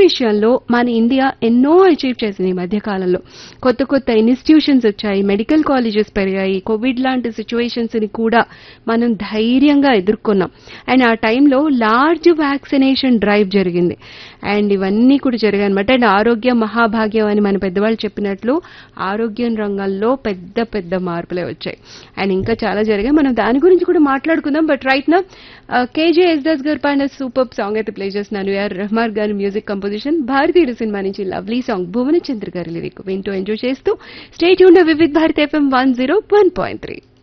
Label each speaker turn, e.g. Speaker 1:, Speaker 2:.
Speaker 1: విషయంలో మన ఇండియా ఎన్నో అచీవ్ చేసింది ఈ మధ్య కాలంలో కొత్త కొత్త ఇన్స్టిట్యూషన్స్ వచ్చాయి మెడికల్ కాలేజెస్ పెరిగాయి కోవిడ్ లాంటి సిచ్యువేషన్స్ ని కూడా మనం ధైర్యంగా ఎదుర్కొన్నాం అండ్ ఆ టైంలో లార్జ్ వ్యాక్సినేషన్ డ్రైవ్ జరిగింది అండ్ ఇవన్నీ కూడా జరిగాయి అనమాట అండ్ ఆరోగ్యం మహాభాగ్యం అని మన పెద్దవాళ్ళు చెప్పినట్లు ఆరోగ్యం రంగంలో పెద్ద పెద్ద మార్పులే వచ్చాయి అండ్ ఇంకా చాలా జరిగాయి మనం దాని గురించి కూడా మాట్లాడుకుందాం బట్ రైట్ నా కేజే ఎస్దాస్ గారు పైన సూపర్ సాంగ్ అయితే ప్లే చేస్తున్నాను ఆర్ రెహమాన్ గారి మ్యూజిక్ కంపోజిషన్ భారతీయుడు సినిమా నుంచి లవ్లీ సాంగ్ భువనచంద్ర గారి లిరిక్ వింటూ ఎంజాయ్ చేస్తూ స్టేట్ ఉండే Vividh Bharat FM one zero one point three